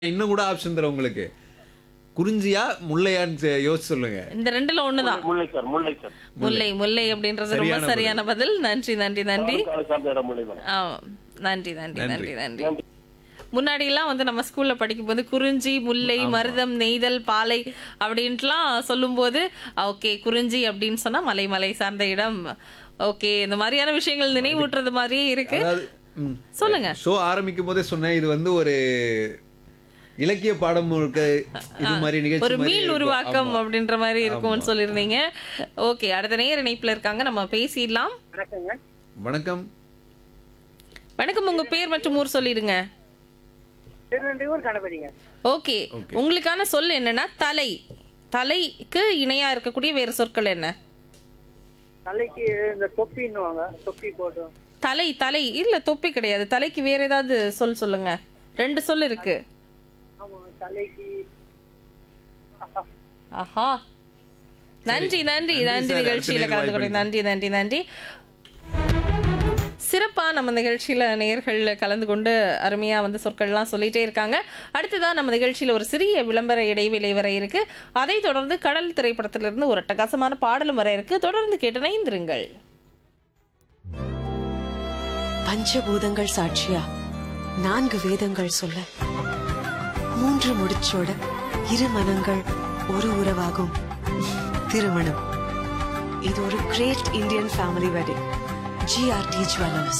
இன்னும் கூட ஆப்ஷன் தரேன் உங்களுக்கு குறிஞ்சியா முல்லையான்னு செ- யோசிச்சு சொல்லுங்க இந்த ரெண்டுல ஒண்ணுதான் முல்லை சார் முல்லை சார் முல்லை முல்லை அப்படின்றது ரொம்ப சரியான சரியான பதில் நன்றி நன்றி நன்றி காலை சார்ந்த இடம் முல்லை தான் ஆ, நன்றி நன்றி நன்றி நன்றி நன்றி. முன்னாடி எல்லாம் வந்து நம்ம ஸ்கூல்ல படிக்கும்போது குறிஞ்சி முல்லை மருதம் நெய்தல் பாலை அப்படின்ட்டுலாம் சொல்லும்போது ஓகே குறிஞ்சி அப்படின்னு சொன்னா மலை மலை சார்ந்த இடம் ஓகே இந்த மாதிரியான விஷயங்கள் நினைவூட்டுறது மாதிரியே இருக்கு அதாவது ம், சொல்லுங்க ஷோ ஆரம்பிக்கும் போதே சொன்னேன் இது வந்து ஒரு இலக்கிய பாடம் முழுக்க இது மாதிரி நிகழ்ச்சி ஒரு மாதிரி மீள் இருக்கும். உருவாக்கம் ஆமா. அப்படின்ற மாதிரி இருக்கும்னு சொல்லியிருந்தீங்க ஓகே அடுத்த நேர இணைப்புல இருக்காங்க நம்ம பேசிடலாம் வணக்கங்க வணக்கம் வணக்கம் உங்க பேர் மற்றும் ஊர் சொல்லிடுங்க திருநெல்வேலூர் கணபதிங்க ஓகே உங்களுக்கான சொல் என்னன்னா தலை தலைக்கு இணையா இருக்கக்கூடிய வேறு சொற்கள் என்ன தலைக்கு இந்த தொப்பின்னுவாங்க தொப்பி போட்டோம் தலை தலை இல்ல தொப்பி கிடையாது தலைக்கு வேற ஏதாவது சொல் சொல்லுங்க ரெண்டு சொல் இருக்கு ஆமா தலைக்கு ஆஹா நன்றி நன்றி நன்றி நன்றி சார். நிகழ்ச்சியில அடுத்த கலந்து கொண்டு நன்றி நன்றி நன்றி சிறப்பா நம்ம நிகழ்ச்சியில நேர்கள் கலந்து கொண்டு அருமையா வந்து சொற்கள்லாம் சொல்லிட்டே இருக்காங்க அடுத்ததா நம்ம நிகழ்ச்சியில ஒரு சிறிய விளம்பர இடைவேளை வர இருக்கு அதை தொடர்ந்து கடல் திரைப்படத்திலிருந்து ஒரு அட்டகாசமான பாடலும் வர இருக்கு தொடர்ந்து கேட்டு இணைந்திருங்கள் பஞ்சபூதங்கள் சாட்சியா நான்கு வேதங்கள் சொல்ல மூன்று முடிச்சோட இரு மனங்கள் ஒரு உறவாகும் திருமணம் இது ஒரு great Indian family wedding GRT jewellers